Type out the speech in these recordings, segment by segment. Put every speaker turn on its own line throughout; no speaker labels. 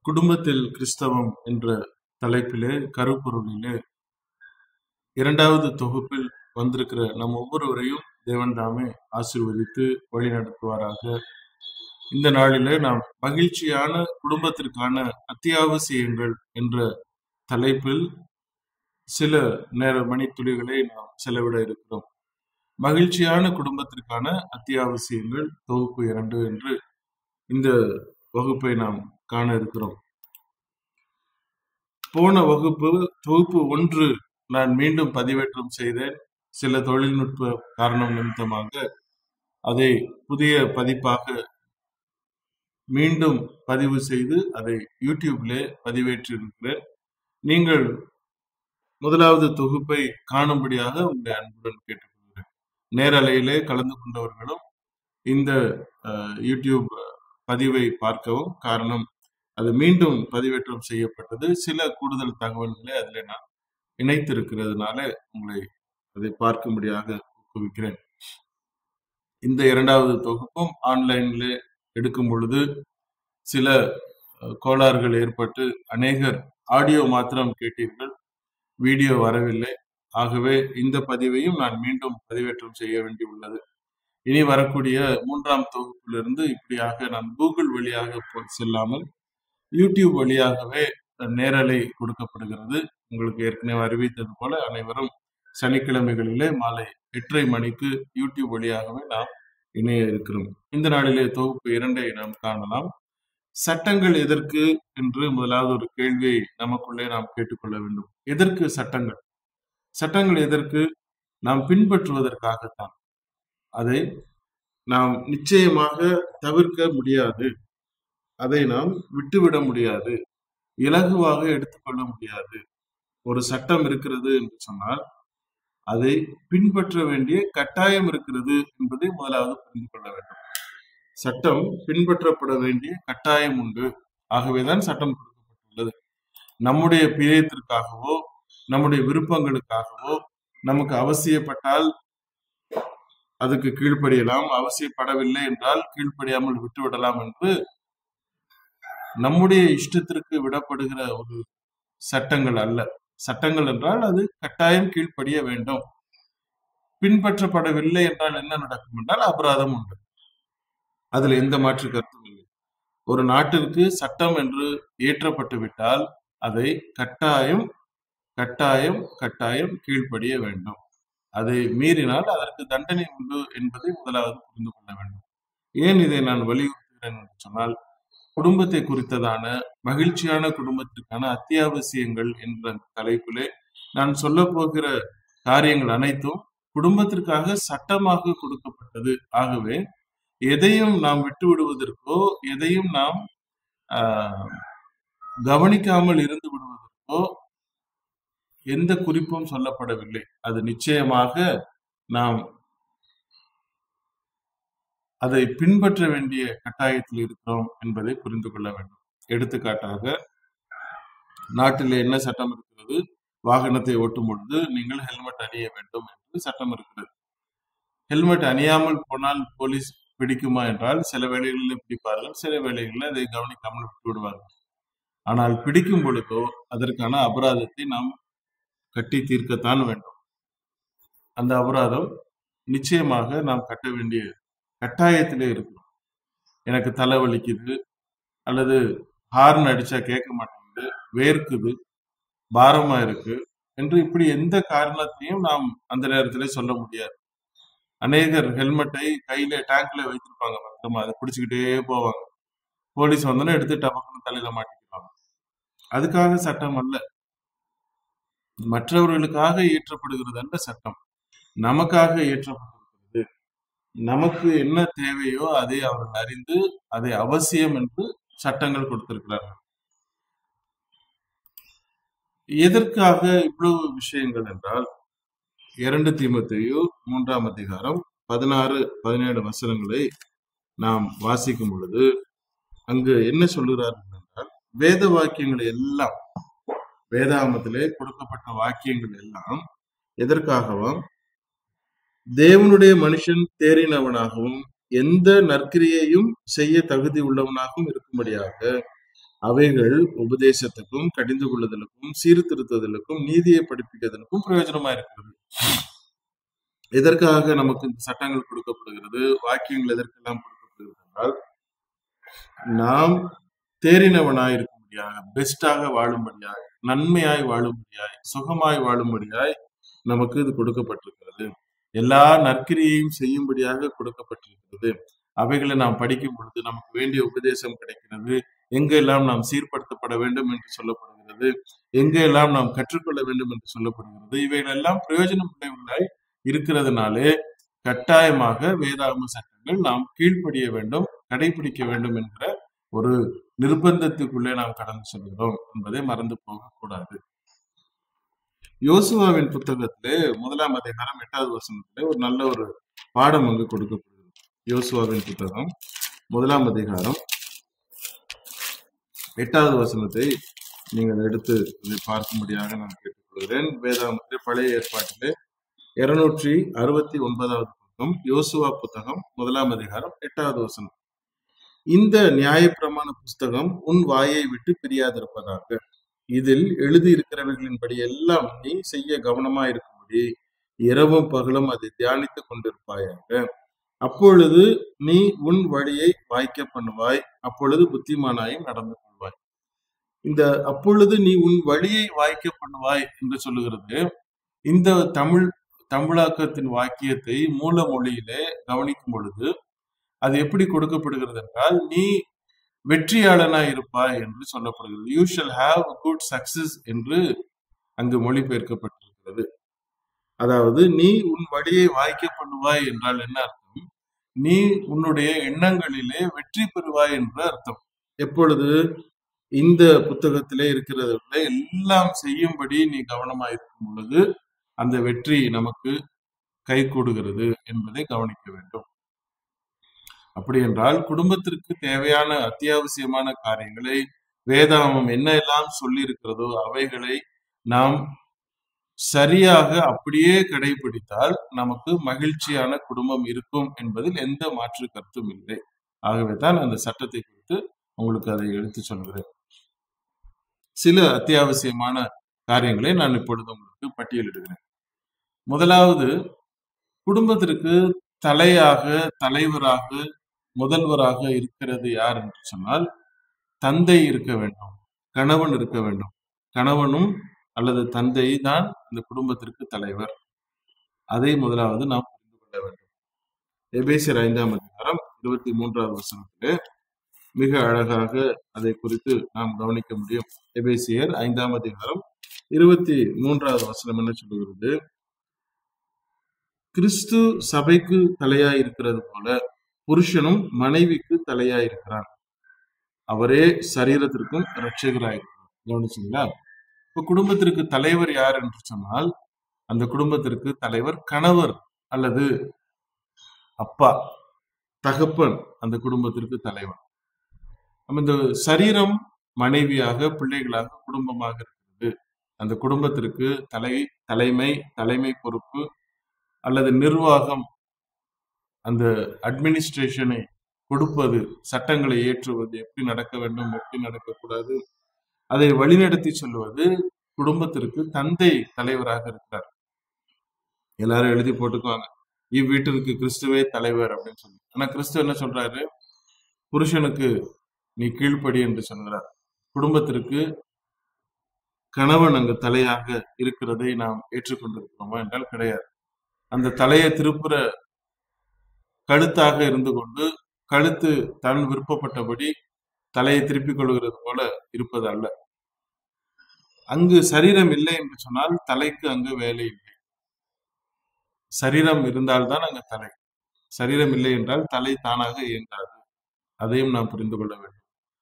குடும்பத்தில் கிறிஸ்தவம் என்ற தலைப்பிலே கருப்பொருளிலே இரண்டாவது தொகுப்பில் வந்திருக்கிற நம் ஒவ்வொருவரையும் தேவன் தாமே ஆசீர்வதித்து வழி நடத்துவாராக இந்த நாளிலே நாம் மகிழ்ச்சியான குடும்பத்திற்கான அத்தியாவசியங்கள் என்ற தலைப்பில் சில நேர மணித்துளிகளை நாம் செலவிட இருக்கிறோம் மகிழ்ச்சியான குடும்பத்திற்கான அத்தியாவசியங்கள் தொகுப்பு இரண்டு என்று இந்த வகுப்பை நாம் காண இருக்கிறோம் போன வகுப்பு தொகுப்பு ஒன்று நான் மீண்டும் பதிவேற்றம் செய்தேன் சில தொழில்நுட்ப காரணம் நிமித்தமாக அதை புதிய பதிப்பாக மீண்டும் பதிவு செய்து அதை யூடியூப்ல பதிவேற்றிருக்கிறேன் நீங்கள் முதலாவது தொகுப்பை காணும்படியாக உங்களை அன்புடன் கேட்டுக்கொள்கிறேன் நேரலையிலே கலந்து கொண்டவர்களும் இந்த அஹ், யூடியூப் பதிவை பார்க்கவும் காரணம் அது மீண்டும் பதிவேற்றம் செய்யப்பட்டது சில கூடுதல் தகவல்களை அதில் நான் இணைத்திருக்கிறதுனால உங்களை அதை பார்க்கும்படியாக ஊக்குவிக்கிறேன் இந்த இரண்டாவது தொகுப்பும் ஆன்லைன்ல எடுக்கும் பொழுது சில அஹ், கோளாறுகள் ஏற்பட்டு அநேகர் ஆடியோ மாத்திரம் கேட்டீர்கள் வீடியோ வரவில்லை ஆகவே இந்த பதிவையும் நான் மீண்டும் பதிவேற்றம் செய்ய வேண்டியுள்ளது இனி வரக்கூடிய மூன்றாம் தொகுப்பிலிருந்து இப்படியாக நான் கூகுள் வழியாக போ- செல்லாமல் யூடியூப் வழியாகவே நேரலை கொடுக்கப்படுகிறது உங்களுக்கு ஏற்கனவே அறிவித்தது போல அனைவரும் சனிக்கிழமைகளிலே மாலை எட்டரை மணிக்கு யூடியூப் வழியாகவே நாம் இணைய இருக்கிறோம் இந்த நாளிலே தொகுப்பு இரண்டை நாம் காணலாம் சட்டங்கள் எதற்கு என்று முதலாவது ஒரு கேள்வியை நமக்குள்ளே நாம் கேட்டுக்கொள்ள வேண்டும் எதற்கு சட்டங்கள் சட்டங்கள் எதற்கு நாம் பின்பற்றுவதற்காகத்தான் அதை நாம் நிச்சயமாக தவிர்க்க முடியாது அதை நாம் விட்டுவிட முடியாது இலகுவாக எடுத்துக்கொள்ள முடியாது ஒரு சட்டம் இருக்கிறது என்று சொன்னால் அதை பின்பற்ற வேண்டிய கட்டாயம் இருக்கிறது என்பதை முதலாவது புரிந்து கொள்ள வேண்டும் சட்டம் பின்பற்றப்பட வேண்டிய கட்டாயம் உண்டு ஆகவேதான் சட்டம் கொடுக்கப்பட்டுள்ளது நம்முடைய பிரியத்திற்காகவோ நம்முடைய விருப்பங்களுக்காகவோ நமக்கு அவசியப்பட்டால் அதுக்கு கீழ்ப்படியலாம் அவசியப்படவில்லை என்றால் கீழ்ப்படியாமல் விட்டுவிடலாம் என்று நம்முடைய இஷ்டத்திற்கு விடப்படுகிற ஒரு சட்டங்கள் அல்ல சட்டங்கள் என்றால் அது கட்டாயம் கீழ்ப்படிய வேண்டும் பின்பற்றப்படவில்லை என்றால் என்ன நடக்கும் என்றால் அபராதம் உண்டு அதுல எந்த மாற்று கருத்தும் இல்லை ஒரு நாட்டிற்கு சட்டம் என்று ஏற்றப்பட்டு விட்டால் அதை கட்டாயம் கட்டாயம் கட்டாயம் கீழ்ப்படிய வேண்டும் அதை மீறினால் அதற்கு தண்டனை உண்டு என்பதை முதலாவது புரிந்து கொள்ள வேண்டும் ஏன் இதை நான் வலியுறுத்துகிறேன் என்று சொன்னால் குடும்பத்தை குறித்ததான மகிழ்ச்சியான குடும்பத்திற்கான அத்தியாவசியங்கள் என்ற தலைப்பிலே நான் சொல்ல போகிற காரியங்கள் அனைத்தும் குடும்பத்திற்காக சட்டமாக கொடுக்கப்பட்டது ஆகவே எதையும் நாம் விட்டு விடுவதற்கோ எதையும் நாம் ஆஹ், கவனிக்காமல் இருந்து விடுவதற்கோ எந்த குறிப்பும் சொல்லப்படவில்லை அது நிச்சயமாக நாம் அதை பின்பற்ற வேண்டிய கட்டாயத்தில் இருக்கிறோம் என்பதை புரிந்து கொள்ள வேண்டும் எடுத்துக்காட்டாக நாட்டில் என்ன சட்டம் இருக்கிறது வாகனத்தை ஓட்டும் பொழுது நீங்கள் ஹெல்மெட் அணிய வேண்டும் என்று சட்டம் இருக்கிறது ஹெல்மெட் அணியாமல் போனால் போலீஸ் பிடிக்குமா என்றால் சில வேளைகளில் பிடிப்பார்கள் சில வேளைகளில் அதை கவனிக்காமல் விட்டு விடுவார்கள் ஆனால் பிடிக்கும் பொழுதோ அதற்கான அபராதத்தை நாம் கட்டி தீர்க்கத்தான் வேண்டும் அந்த அபராதம் நிச்சயமாக நாம் கட்ட வேண்டிய கட்டாயத்திலே இருக்கிறோம் எனக்கு தலை வலிக்குது அல்லது ஹார்ன் அடிச்சா கேட்க மாட்டேங்குது வேர்க்குது பாரமா இருக்கு என்று இப்படி எந்த காரணத்தையும் நாம் அந்த நேரத்திலே சொல்ல முடியாது அநேகர் ஹெல்மெட்டை கையில டேங்க்ல வைத்திருப்பாங்க பத்திரமா அதை பிடிச்சுக்கிட்டே போவாங்க போலீஸ் வந்தோன்னே எடுத்து டபக்குன்னு தலையில மாட்டிக்குவாங்க அதுக்காக சட்டம் அல்ல மற்றவர்களுக்காக இயற்றப்படுகிறது அல்ல சட்டம் நமக்காக இயற்றப்பட்டிருக்கிறது நமக்கு என்ன தேவையோ அதை அவர்கள் அறிந்து அதை அவசியம் என்று சட்டங்கள் கொடுத்திருக்கிறார்கள் எதற்காக இவ்வளவு விஷயங்கள் என்றால் இரண்டு தீமத்தையோ மூன்றாம் அதிகாரம் பதினாறு பதினேழு வசனங்களை நாம் வாசிக்கும் பொழுது அங்கு என்ன சொல்லுகிறார்கள் என்றால் வேத வாக்கியங்கள் எல்லாம் வேதாகமத்திலே கொடுக்கப்பட்ட வாக்கியங்கள் எல்லாம் எதற்காகவும் தேவனுடைய மனுஷன் தேறினவனாகவும் எந்த நற்கிரியையும் செய்ய தகுதி உள்ளவனாகவும் இருக்கும்படியாக அவைகள் உபதேசத்துக்கும் கடிந்து கொள்ளுதலுக்கும் சீர்திருத்துதலுக்கும் நீதியை படிப்பிக்கிறதற்கும் பிரயோஜனமா இருக்கிறது எதற்காக நமக்கு இந்த சட்டங்கள் கொடுக்கப்படுகிறது வாக்கியங்கள் எதற்கெல்லாம் கொடுக்கப்படுகிறது என்றால் நாம் தேறினவனாய் இருக்கும்படியாக பெஸ்டாக வாழும்படியாய் நன்மையாய் வாழும்படியாய் சுகமாய் வாழும்படியாய் நமக்கு இது கொடுக்கப்பட்டிருக்கிறது எல்லா நற்கிரியையும் செய்யும்படியாக கொடுக்கப்பட்டிருக்கிறது அவைகளை நாம் படிக்கும் பொழுது நமக்கு வேண்டிய உபதேசம் கிடைக்கிறது எங்கெல்லாம் நாம் சீர்படுத்தப்பட வேண்டும் என்று சொல்லப்படுகிறது எங்கெல்லாம் நாம் கற்றுக்கொள்ள வேண்டும் என்று சொல்லப்படுகிறது இவைகள் எல்லாம் பிரயோஜனம் உள்ளாய் இருக்கிறதுனாலே கட்டாயமாக வேதாகம சட்டங்கள் நாம் கீழ்ப்படிய வேண்டும் கடைபிடிக்க வேண்டும் என்கிற ஒரு நிர்பந்தத்துக்குள்ளே நாம் கடந்து செல்கிறோம் என்பதை மறந்து போகக்கூடாது யோசுவாவின் புத்தகத்திலே முதலாம் அதிகாரம் எட்டாவது வசனத்திலே ஒரு நல்ல ஒரு பாடம் அங்கு கொடுக்கப்படுகிறது யோசுவாவின் புத்தகம் முதலாம் அதிகாரம் எட்டாவது வசனத்தை நீங்கள் எடுத்து இதை பார்க்கும்படியாக நான் கேட்டுக்கொள்கிறேன் வேதாமத்திலே பழைய ஏற்பாட்டிலே இருநூற்றி அறுபத்தி ஒன்பதாவது புத்தகம் யோசுவா புத்தகம் முதலாம் அதிகாரம் எட்டாவது வசனம் இந்த நியாயப்பிரமாண புஸ்தகம் உன் வாயை விட்டு பிரியாதிருப்பதாக இதில் எழுதியிருக்கிறவர்களின்படி எல்லாம் நீ செய்ய கவனமா இருக்கும்படி இரவும் பகலும் அதை தியானித்துக் கொண்டிருப்பாயாக அப்பொழுது நீ உன் வழியை வாய்க்க பண்ணுவாய் அப்பொழுது புத்திமானாயும் நடந்து கொள்வாய் இந்த அப்பொழுது நீ உன் வழியை வாய்க்க பண்ணுவாய் என்று சொல்லுகிறது இந்த தமிழ் தமிழாக்கத்தின் வாக்கியத்தை மூல மொழியிலே கவனிக்கும் பொழுது அது எப்படி கொடுக்கப்படுகிறது என்றால் நீ வெற்றியாளனாய் இருப்பாய் என்று சொல்லப்படுகிறது you shall have good success என்று அங்கு மொழிபெயர்க்கப்பட்டிருக்கிறது அதாவது நீ உன் வழியை வாய்க்க பண்ணுவாய் என்றால் என்ன அர்த்தம் நீ உன்னுடைய எண்ணங்களிலே வெற்றி பெறுவாய் என்று அர்த்தம் எப்பொழுது இந்த புத்தகத்திலே இருக்கிறதுல எல்லாம் செய்யும்படி நீ கவனமா இருக்கும் பொழுது அந்த வெற்றி நமக்கு கை கூடுகிறது என்பதை கவனிக்க வேண்டும் அப்படி என்றால் குடும்பத்திற்கு தேவையான அத்தியாவசியமான காரியங்களை வேதாமம் என்ன எல்லாம் சொல்லி இருக்கிறதோ அவைகளை நாம் சரியாக அப்படியே கடைபிடித்தால் நமக்கு மகிழ்ச்சியான குடும்பம் இருக்கும் என்பதில் எந்த மாற்று கருத்தும் இல்லை ஆகவே தான் அந்த சட்டத்தை குறித்து உங்களுக்கு அதை எடுத்து சொல்கிறேன் சில அத்தியாவசியமான காரியங்களை நான் இப்பொழுது உங்களுக்கு பட்டியலிடுகிறேன் முதலாவது குடும்பத்திற்கு தலையாக தலைவராக முதல்வராக இருக்கிறது யார் என்று சொன்னால் தந்தை இருக்க வேண்டும் கணவன் இருக்க வேண்டும் கணவனும் அல்லது தந்தை தான் இந்த குடும்பத்திற்கு தலைவர் அதை முதலாவது நாம் புரிந்து கொள்ள வேண்டும் எபேசியர் ஐந்தாம் அதிகாரம் இருபத்தி மூன்றாவது வசனத்திலே மிக அழகாக அதை குறித்து நாம் கவனிக்க முடியும் எபேசியர் ஐந்தாம் அதிகாரம் இருபத்தி மூன்றாவது வசனம் என்ன சொல்லுகிறது கிறிஸ்து சபைக்கு தலையாய் இருக்கிறது போல புருஷனும் மனைவிக்கு தலையாய் இருக்கிறான் அவரே சரீரத்திற்கும் இரட்சகராயிருக்கிறார் கவனிச்சீங்களா இப்ப குடும்பத்திற்கு தலைவர் யார் என்று சொன்னால் அந்த குடும்பத்திற்கு தலைவர் கணவர் அல்லது அப்பா தகப்பன் அந்த குடும்பத்திற்கு தலைவர் நம்ம இந்த சரீரம் மனைவியாக பிள்ளைகளாக குடும்பமாக இருக்கிறது அந்த குடும்பத்திற்கு தலை தலைமை தலைமை பொறுப்பு அல்லது நிர்வாகம் அந்த அட்மினிஸ்ட்ரேஷனை கொடுப்பது சட்டங்களை ஏற்றுவது எப்படி நடக்க வேண்டும் எப்படி நடக்கக்கூடாது அதை வழிநடத்தி சொல்லுவது குடும்பத்திற்கு தந்தை தலைவராக இருக்கிறார் எல்லாரும் எழுதி போட்டுக்குவாங்க இவ்வீட்டிற்கு கிறிஸ்துவே தலைவர் அப்படின்னு சொல்லி ஆனா கிறிஸ்து என்ன சொல்றாரு புருஷனுக்கு நீ கீழ்ப்படி என்று சொல்கிறார் குடும்பத்திற்கு கணவன் அங்கு தலையாக இருக்கிறதை நாம் ஏற்றுக்கொண்டிருக்கிறோமா என்றால் கிடையாது அந்த தலையை திருப்புற கழுத்தாக இருந்து கொண்டு கழுத்து தன் விருப்பப்பட்டபடி தலையை திருப்பிக் கொள்கிறது போல இருப்பது அல்ல அங்கு சரீரம் இல்லை என்று சொன்னால் தலைக்கு அங்கு வேலை இல்லை சரீரம் இருந்தால்தான் அங்கு தலை சரீரம் இல்லை என்றால் தலை தானாக இயங்காது அதையும் நாம் புரிந்து கொள்ள வேண்டும்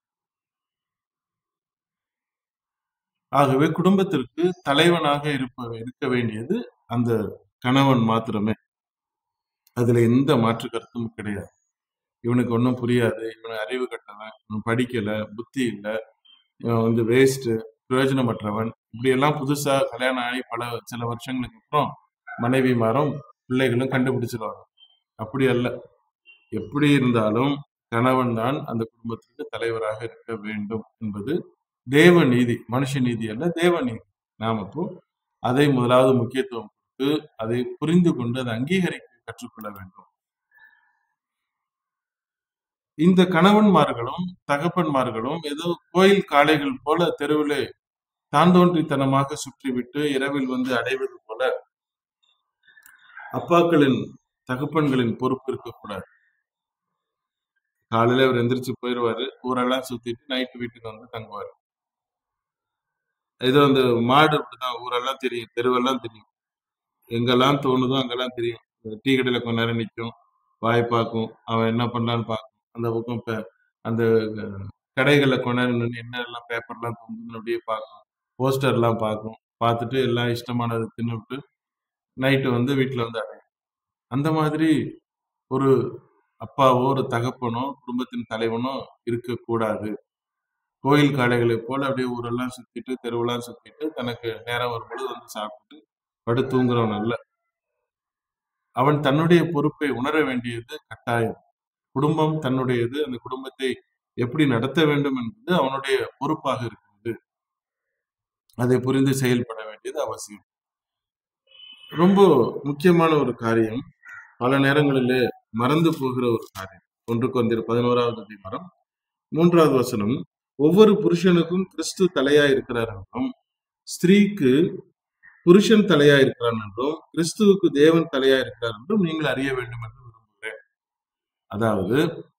ஆகவே குடும்பத்திற்கு தலைவனாக இருப்ப இருக்க வேண்டியது அந்த கணவன் மாத்திரமே அதுல எந்த மாற்று கருத்தும் கிடையாது இவனுக்கு ஒன்றும் புரியாது இவனுக்கு அறிவு கட்டவன் இவன் படிக்கல புத்தி இல்லை இவன் வந்து வேஸ்ட் பிரயோஜனமற்றவன் இப்படி எல்லாம் புதுசா கல்யாணம் ஆகி பல சில வருஷங்களுக்கு அப்புறம் மனைவி மாறும் பிள்ளைகளும் கண்டுபிடிச்சிருவாங்க அப்படி அல்ல எப்படி இருந்தாலும் கணவன் தான் அந்த குடும்பத்திற்கு தலைவராக இருக்க வேண்டும் என்பது தேவ நீதி மனுஷ நீதி அல்ல தேவ நீதி நாம் அப்போ அதை முதலாவது முக்கியத்துவம் கொடுத்து அதை புரிந்து கொண்டு அதை அங்கீகரிக்க கற்றுக்கொள்ள வேண்டும் இந்த கணவன்மார்களும் தகப்பன்மார்களும் ஏதோ கோயில் காளைகள் போல தெருவிலே தாந்தோன்றித்தனமாக சுற்றிவிட்டு இரவில் வந்து அடைவது போல அப்பாக்களின் தகப்பன்களின் பொறுப்பு இருக்கக்கூடாது காலையில அவர் எந்திரிச்சு போயிடுவாரு ஊரெல்லாம் சுத்திட்டு நைட்டு வீட்டுக்கு வந்து தங்குவாரு ஏதோ அந்த மாடு அப்படிதான் ஊரெல்லாம் தெரியும் தெருவெல்லாம் தெரியும் எங்கெல்லாம் தோணுதோ அங்கெல்லாம் தெரியும் டீ கடையில கொஞ்ச நேரம் நிற்கும் வாய் பார்க்கும் அவன் என்ன பண்ணலான்னு பார்க்கும் அந்த பக்கம் இப்ப அந்த அஹ், கடைகள்ல கொஞ்ச நேரம் நின்று என்னெல்லாம் பேப்பர்லாம் தோணுதுன்னு அப்படியே பார்க்கும் போஸ்டர்லாம் பார்க்கும் பார்த்துட்டு எல்லாம் இஷ்டமானதை தின்னுவிட்டு நைட்டு வந்து வீட்டுல வந்து அடையும் அந்த மாதிரி ஒரு அப்பாவோ ஒரு தகப்பனோ குடும்பத்தின் தலைவனோ இருக்கக்கூடாது கோயில் காளைகளை போல அப்படியே ஊரெல்லாம் சுத்திட்டு தெருவெல்லாம் சுத்திட்டு தனக்கு நேரம் வரும்பொழுது வந்து சாப்பிட்டு படுத்து தூங்குறவன் அல்ல அவன் தன்னுடைய பொறுப்பை உணர வேண்டியது கட்டாயம் குடும்பம் தன்னுடையது அந்த குடும்பத்தை எப்படி நடத்த வேண்டும் என்பது அவனுடைய பொறுப்பாக இருக்கிறது அதை புரிந்து செயல்பட வேண்டியது அவசியம் ரொம்ப முக்கியமான ஒரு காரியம் பல நேரங்களிலே மறந்து போகிற ஒரு காரியம் ஒன்று கொந்திர பதினோராவது அதிகாரம் மூன்றாவது வசனம் ஒவ்வொரு புருஷனுக்கும் கிறிஸ்து தலையா இருக்கிறார் என்றும் ஸ்திரீக்கு புருஷன் தலையா இருக்கிறான் என்றும் கிறிஸ்துவுக்கு தேவன் தலையா இருக்கிறார் என்றும் நீங்கள் அறிய வேண்டும் என்று விரும்புகிறேன் அதாவது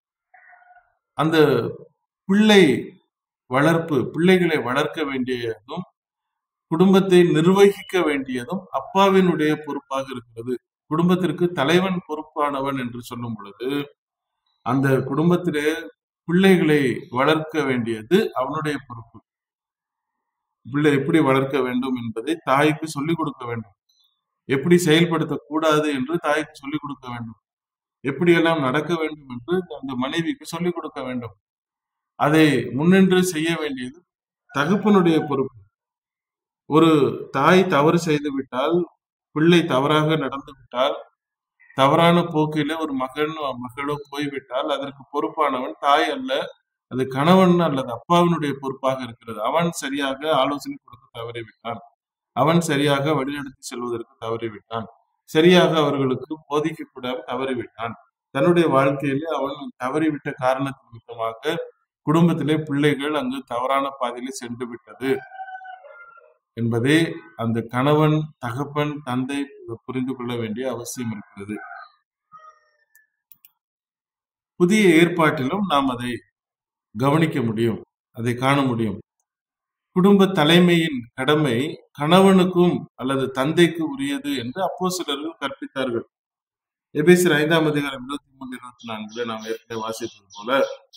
அந்த பிள்ளை வளர்ப்பு பிள்ளைகளை வளர்க்க வேண்டியதும் குடும்பத்தை நிர்வகிக்க வேண்டியதும் அப்பாவினுடைய பொறுப்பாக இருக்கிறது குடும்பத்திற்கு தலைவன் பொறுப்பானவன் என்று சொல்லும் பொழுது அந்த குடும்பத்திலே பிள்ளைகளை வளர்க்க வேண்டியது அவனுடைய பொறுப்பு பிள்ளை எப்படி வளர்க்க வேண்டும் என்பதை தாய்க்கு சொல்லிக் கொடுக்க வேண்டும் எப்படி செயல்படுத்தக் கூடாது என்று தாய்க்கு சொல்லிக் கொடுக்க வேண்டும் எப்படியெல்லாம் நடக்க வேண்டும் என்று அந்த மனைவிக்கு சொல்லிக் கொடுக்க வேண்டும் அதை முன்னின்று செய்ய வேண்டியது தகப்பனுடைய பொறுப்பு ஒரு தாய் தவறு செய்து விட்டால் பிள்ளை தவறாக நடந்து விட்டால் தவறான போக்கில ஒரு மகன் மகளோ போய்விட்டால் அதற்கு பொறுப்பானவன் தாய் அல்ல அது கணவன் அல்லது அப்பாவினுடைய பொறுப்பாக இருக்கிறது அவன் சரியாக ஆலோசனை கொடுக்க தவறிவிட்டான் அவன் சரியாக வழிநடத்தி செல்வதற்கு தவறிவிட்டான் சரியாக அவர்களுக்கு போதிக்க கூட தவறிவிட்டான் தன்னுடைய வாழ்க்கையிலே அவன் தவறிவிட்ட காரணத்தின் நிமித்தமாக குடும்பத்திலே பிள்ளைகள் அங்கு தவறான பாதையிலே சென்று விட்டது என்பதை அந்த கணவன் தகப்பன் தந்தை புரிந்து கொள்ள வேண்டிய அவசியம் இருக்கிறது புதிய ஏற்பாட்டிலும் நாம் அதை கவனிக்க முடியும் அதை காண முடியும் குடும்ப தலைமையின் கடமை கணவனுக்கும் அல்லது தந்தைக்கு உரியது என்று அப்போ சிலர்கள் கற்பித்தார்கள் எபேசியர் ஐந்தாம் அதிகாரம் இருபத்தி மூணு இருபத்தி நான்குல நாம் ஏற்கனவே வாசித்தது போல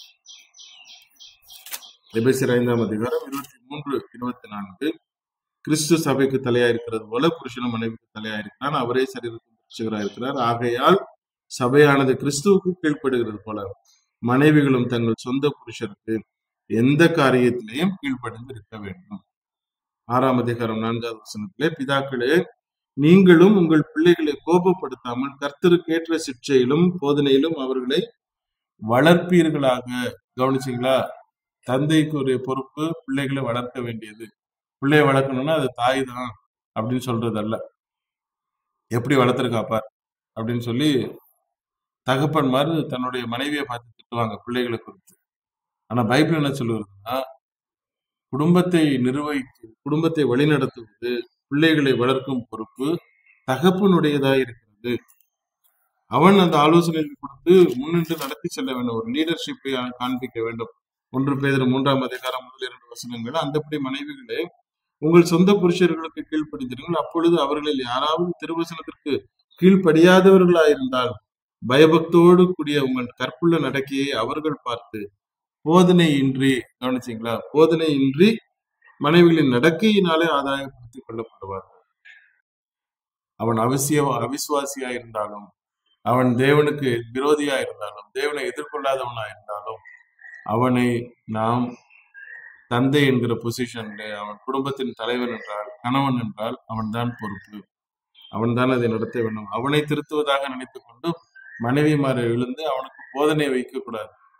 எபேசியர் ஐந்தாம் அதிகாரம் இருபத்தி மூன்று இருபத்தி நான்கு கிறிஸ்து சபைக்கு தலையா இருக்கிறது போல புருஷனும் மனைவிக்கு தலையா இருக்கிறான் அவரே சரீரத்தின் ரட்சகராக இருக்கிறார் ஆகையால் சபையானது கிறிஸ்துவுக்கு கீழ்ப்படுகிறது போல மனைவிகளும் தங்கள் சொந்த புருஷருக்கு எந்த காரியத்திலையும் கீழ்ப்படிந்து இருக்க வேண்டும் ஆறாம் அதிகாரம் நான்காவது வசனத்திலே பிதாக்களே நீங்களும் உங்கள் பிள்ளைகளை கோபப்படுத்தாமல் கர்த்தருக்கேற்ற சிக்ஷையிலும் போதனையிலும் அவர்களை வளர்ப்பீர்களாக கவனிச்சீங்களா தந்தைக்கு ஒரு பொறுப்பு பிள்ளைகளை வளர்க்க வேண்டியது பிள்ளைய வளர்க்கணும்னா அது தாய் தான் அப்படின்னு சொல்றது அல்ல எப்படி வளர்த்துருக்காப்பார் அப்படின்னு சொல்லி தகப்பன்மார் தன்னுடைய மனைவியை பார்த்து திட்டுவாங்க பிள்ளைகளை குறித்து ஆனா பைபிள் என்ன சொல்லுவதுன்னா குடும்பத்தை நிர்வகிக்க குடும்பத்தை வழிநடத்துவது பிள்ளைகளை வளர்க்கும் பொறுப்பு தகப்பனுடையதா இருக்கிறது அவன் அந்த ஆலோசனைகள் கொடுத்து முன்னின்று நடத்தி செல்ல வேண்டும் ஒரு லீடர்ஷிப்பை காண்பிக்க வேண்டும் ஒன்று பேதர் மூன்றாம் அதிகாரம் முதல் இரண்டு வசனங்கள் அந்தப்படி மனைவிகளே உங்கள் சொந்த புருஷர்களுக்கு கீழ்ப்படிந்தீர்கள் அப்பொழுது அவர்களில் யாராவது திருவசனத்திற்கு கீழ்ப்படியாதவர்களாயிருந்தால் பயபக்தோடு கூடிய உங்கள் கற்புள்ள நடக்கையை அவர்கள் பார்த்து போதனை இன்றி கவனிச்சீங்களா போதனை இன்றி மனைவிகளின் நடக்கையினாலே ஆதாயப்படுத்திக் கொள்ளப்படுவார்கள் அவன் அவசிய அவிசுவாசியா இருந்தாலும் அவன் தேவனுக்கு விரோதியா இருந்தாலும் தேவனை எதிர்கொள்ளாதவனா இருந்தாலும் அவனை நாம் தந்தை என்கிற பொசிஷன்ல அவன் குடும்பத்தின் தலைவன் என்றால் கணவன் என்றால் அவன் தான் பொறுப்பு அவன் தான் அதை நடத்த வேண்டும் அவனை திருத்துவதாக நினைத்துக் கொண்டு மனைவிமாரை விழுந்து அவனுக்கு போதனை வைக்க கூடாது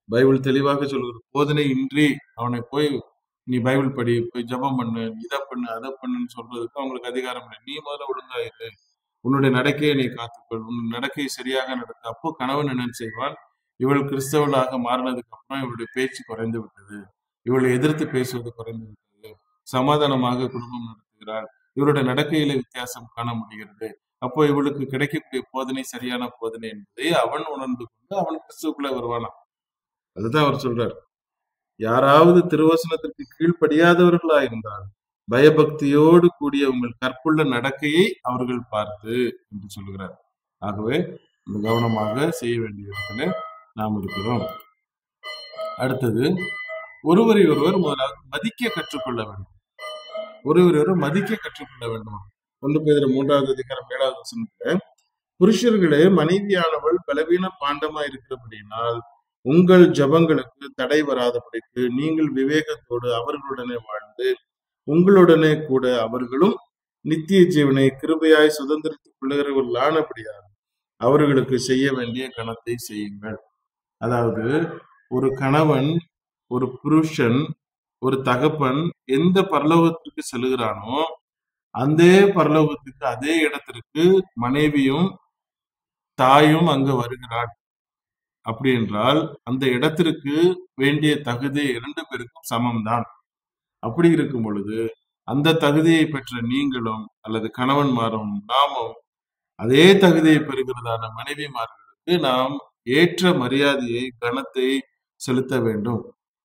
பைபிள் தெளிவாக சொல்கிறது போதனை இன்றி அவனை போய் நீ பைபிள் படி போய் ஜெபம் பண்ணு இதை பண்ணு அதை பண்ணுன்னு சொல்றதுக்கு அவங்களுக்கு அதிகாரம் இல்லை நீ முதல்ல ஒழுங்கா இரு உன்னுடைய நடக்கையை நீ காத்துக்கொள் உன் நடக்கையை சரியாக நடத்த அப்போ கணவன் என்ன செய்வான் இவள் கிறிஸ்தவளாக மாறினதுக்கு அப்புறம் இவளுடைய பேச்சு குறைந்து விட்டது இவளை எதிர்த்து பேசுவது குறைந்து விட்டது சமாதானமாக குடும்பம் நடத்துகிறாள் இவருடைய நடக்கையில வித்தியாசம் காண முடிகிறது அப்போ இவளுக்கு கிடைக்கக்கூடிய போதனை சரியான போதனை என்பதை அவன் உணர்ந்து கொண்டு அவன் கிறிஸ்துவுக்குள்ள வருவானாம் அதுதான் அவர் சொல்றார் யாராவது திருவசனத்திற்கு கீழ்ப்படியாதவர்களா இருந்தால் பயபக்தியோடு கூடிய உங்கள் கற்புள்ள நடக்கையை அவர்கள் பார்த்து என்று சொல்கிறார் ஆகவே நம்ம கவனமாக செய்ய வேண்டிய இடத்துல நாம் இருக்கிறோம் அடுத்தது ஒருவரை ஒருவர் முதலாவது மதிக்க கற்றுக்கொள்ள வேண்டும் ஒருவரை ஒருவர் மதிக்க கற்றுக்கொள்ள வேண்டும் ஒன்று பேர் மூன்றாவது அதிகாரம் ஏழாவது வசனத்துல புருஷர்களே மனைவியானவள் பலவீன பாண்டமா இருக்கிறபடியினால் உங்கள் ஜபங்களுக்கு தடை வராதபடிக்கு நீங்கள் விவேகத்தோடு அவர்களுடனே வாழ்ந்து உங்களுடனே கூட அவர்களும் நித்திய ஜீவனை கிருபையாய் சுதந்திரத்துக் கொள்ளுகிறவர்களானபடியாக அவர்களுக்கு செய்ய வேண்டிய கணத்தை செய்யுங்கள் அதாவது ஒரு கணவன் ஒரு புருஷன் ஒரு தகப்பன் எந்த பரலோகத்திற்கு செல்கிறானோ அந்த பரலோகத்துக்கு அதே இடத்திற்கு மனைவியும் தாயும் அங்கு வருகிறாள் அப்படி என்றால் அந்த இடத்திற்கு வேண்டிய தகுதி இரண்டு பேருக்கும் சமம்தான் அப்படி இருக்கும் பொழுது அந்த தகுதியை பெற்ற நீங்களும் அல்லது கணவன்மாரும் நாமும் அதே தகுதியை பெறுகிறதான மனைவிமார்களுக்கு நாம் ஏற்ற மரியாதையை கனத்தை செலுத்த வேண்டும்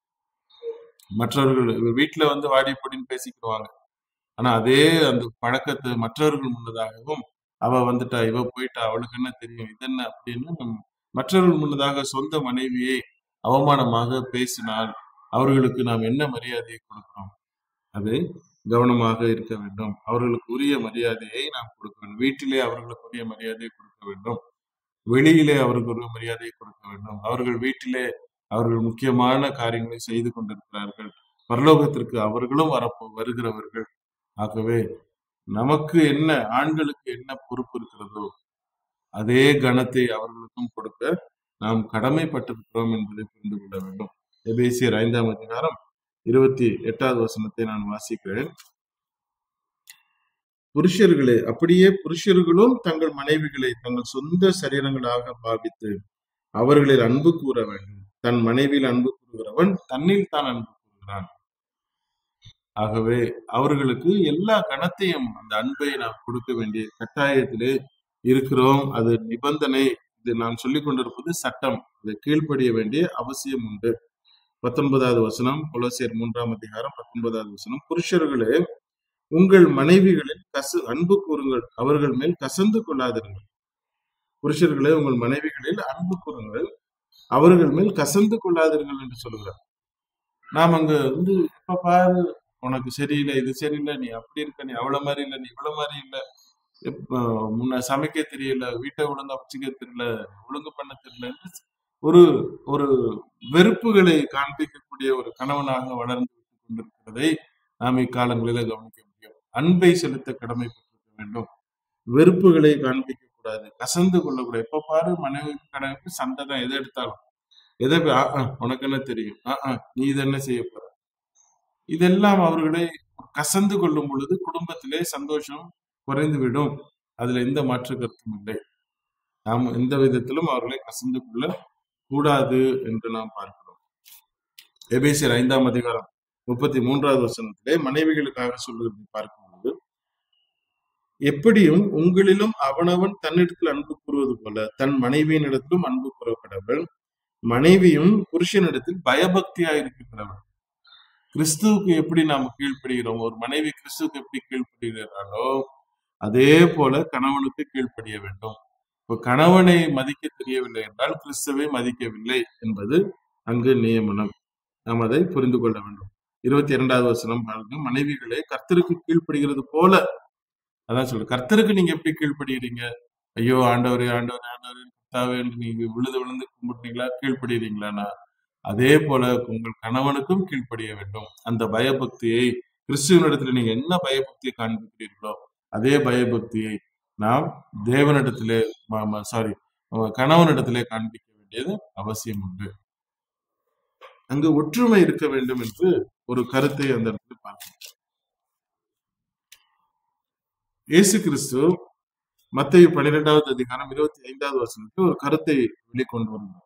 மற்றவர்கள் வீட்டுல வந்து வாடி பொடின்னு பேசிக்குவாங்க ஆனா அதே அந்த பழக்கத்தை மற்றவர்கள் முன்னதாகவும் அவ வந்துட்டா இவ போயிட்டா அவளுக்கு என்ன தெரியும் இது என்ன அப்படின்னு நம் மற்றவர்கள் முன்னதாக சொந்த மனைவியை அவமானமாக பேசினால் அவர்களுக்கு நாம் என்ன மரியாதையை கொடுக்கிறோம் அது கவனமாக இருக்க வேண்டும் அவர்களுக்கு உரிய மரியாதையை நாம் கொடுக்க வேண்டும் வீட்டிலே அவர்களுக்கு உரிய மரியாதையை கொடுக்க வேண்டும் வெளியிலே அவர்களுக்கு உரிய மரியாதையை கொடுக்க வேண்டும் அவர்கள் வீட்டிலே அவர்கள் முக்கியமான காரியங்களை செய்து கொண்டிருக்கிறார்கள் பரலோகத்திற்கு அவர்களும் வரப்போ வருகிறவர்கள் ஆகவே நமக்கு என்ன ஆண்களுக்கு என்ன பொறுப்பு இருக்கிறதோ அதே கணத்தை அவர்களுக்கும் கொடுக்க நாம் கடமைப்பட்டிருக்கிறோம் என்பதை புரிந்து கொள்ள வேண்டும் எபேசியர் ஐந்தாம் அதிகாரம் இருபத்தி எட்டாவது வசனத்தை நான் வாசிக்கிறேன் புருஷர்களே அப்படியே புருஷர்களும் தங்கள் மனைவிகளை தங்கள் சொந்த சரீரங்களாக பாவித்து அவர்களில் அன்பு கூற வேண்டும் தன் மனைவியில் அன்பு கூறுகிறவன் தன்னில் தான் அன்பு கூறுகிறான் ஆகவே அவர்களுக்கு எல்லா கணத்தையும் அந்த அன்பை நாம் கொடுக்க வேண்டிய கட்டாயத்திலே இருக்கிறோம் அது நிபந்தனை இது நான் சொல்லிக் கொண்டிருப்பது சட்டம் இதை கீழ்ப்படிய வேண்டிய அவசியம் உண்டு பத்தொன்பதாவது வசனம் கொலோசியர் மூன்றாம் அதிகாரம் பத்தொன்பதாவது வசனம் புருஷர்களே உங்கள் மனைவிகளில் கசு அன்பு கூறுங்கள் அவர்கள் மேல் கசந்து கொள்ளாதிருங்கள் புருஷர்களே உங்கள் மனைவிகளில் அன்பு கூறுங்கள் அவர்கள் மேல் கசந்து கொள்ளாதீர்கள் என்று சொல்கிறார் நாம் அங்க வந்து இப்ப பாரு உனக்கு சரியில்லை இது சரியில்லை நீ அப்படி இருக்க நீ அவ்வளவு மாதிரி இல்லை நீ இவ்வளவு மாதிரி இல்லை எப்ப முன்ன சமைக்க தெரியல வீட்டை ஒழுங்கா வச்சுக்க தெரியல ஒழுங்கு பண்ண தெரியல ஒரு ஒரு வெறுப்புகளை காண்பிக்கக்கூடிய ஒரு கணவனாக வளர்ந்து கொண்டிருக்கிறதை நாம் இக்காலங்களில கவனிக்க முடியும் அன்பை செலுத்த கடமைப்பட்டிருக்க வேண்டும் வெறுப்புகளை காண்பிக்க கூடாது கசந்து கொள்ளக்கூடாது எப்ப பாரு மனைவி கணவனுக்கு சண்டை தான் எதை எடுத்தாலும் எதை போய், "ஆ, ஆ, உனக்கு என்ன தெரியும் ஆ, ஆ, நீ இது என்ன செய்ய போற இதெல்லாம் அவர்களை கசந்து கொள்ளும் பொழுது குடும்பத்திலே சந்தோஷம் குறைந்துவிடும் அதுல எந்த மாற்று கருத்தும் இல்லை நாம் எந்த விதத்திலும் அவர்களை கசந்து கொள்ள கூடாது என்று நாம் பார்க்கிறோம் எபேசியர் ஐந்தாம் அதிகாரம் முப்பத்தி மூன்றாவது வசனத்திலே மனைவிகளுக்காக சொல்லுவதை பார்க்கும்போது எப்படியும் உங்களிலும் அவனவன் தன்னிடத்தில் அன்பு கூறுவது போல தன் மனைவியின் இடத்திலும் அன்பு கூறப்படவள் மனைவியும் புருஷனிடத்தில் பயபக்தியா இருக்கிறவள் கிறிஸ்துவுக்கு எப்படி நாம் கீழ்ப்படுகிறோம் ஒரு மனைவி கிறிஸ்துவுக்கு எப்படி கீழ்ப்படுகிறாளோ அதே போல கணவனுக்கு கீழ்ப்படிய வேண்டும் இப்ப கணவனை மதிக்க தெரியவில்லை என்றால் கிறிஸ்துவை மதிக்கவில்லை என்பது அங்கு நியமனம் நாம் அதை புரிந்து கொள்ள வேண்டும் இருபத்தி இரண்டாவது வசனம் பாருங்க மனைவிகளே கர்த்தருக்கு கீழ்ப்படுகிறது போல அதான் சொல்ற கர்த்தருக்கு நீங்க எப்படி கீழ்ப்படுகிறீங்க ஐயோ ஆண்டவரே ஆண்டவரே ஆண்டவரே கர்த்தாவே என்று நீங்க விழுது விழுந்து கும்பிடுறீங்களா கீழ்ப்படுகிறீங்களானா அதே போல உங்கள் கணவனுக்கும் கீழ்ப்படிய வேண்டும் அந்த பயபக்தியை கிறிஸ்துவனிடத்துல நீங்க என்ன பயபக்தியை காண்பிக்கிறீர்களோ அதே பயபக்தியை நாம் தேவனிடத்திலே சாரி கணவனிடத்திலே காண்பிக்க வேண்டியது அவசியம் உண்டு அங்கு ஒற்றுமை இருக்க வேண்டும் என்று ஒரு கருத்தை அந்த இடத்துல பார்க்கிறோம் இயேசு கிறிஸ்து மத்திய பன்னிரெண்டாவது அதிகாரம் இருபத்தி ஐந்தாவது வசனத்தில் ஒரு கருத்தை வெளிக்கொண்டு வந்தார்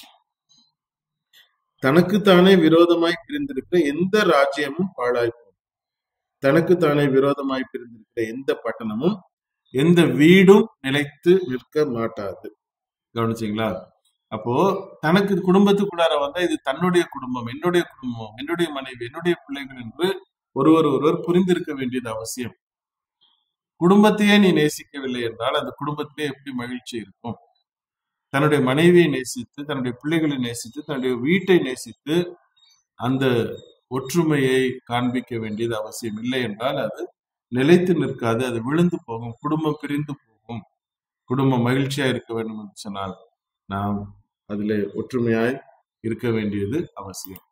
தனக்குத்தானே விரோதமாய் பிரிந்திருக்கிற எந்த ராஜ்யமும் பாழாய் போகும் தனக்குத்தானே விரோதமாய் பிரிந்திருக்கிற எந்த பட்டணமும் எந்த வீடும் நிலைத்து நிற்க மாட்டாது கவனிச்சீங்களா அப்போ தனக்கு குடும்பத்துக்குள்ளார வந்தா இது தன்னுடைய குடும்பம் என்னுடைய குடும்பம் என்னுடைய மனைவி என்னுடைய பிள்ளைகள் என்று ஒருவர் ஒருவர் புரிந்திருக்க வேண்டியது அவசியம் குடும்பத்தையே நீ நேசிக்கவில்லை என்றால் அந்த குடும்பத்திலே எப்படி மகிழ்ச்சி இருக்கும் தன்னுடைய மனைவியை நேசித்து தன்னுடைய பிள்ளைகளை நேசித்து தன்னுடைய வீட்டை நேசித்து அந்த ஒற்றுமையை காண்பிக்க வேண்டியது அவசியம் இல்லை என்றால் அது நிலைத்து நிற்காது அது விழுந்து போகும் குடும்பம் பிரிந்து போகும் குடும்பம் மகிழ்ச்சியா இருக்க வேண்டும் என்று சொன்னால் நாம் அதிலே ஒற்றுமையாய் இருக்க வேண்டியது அவசியம்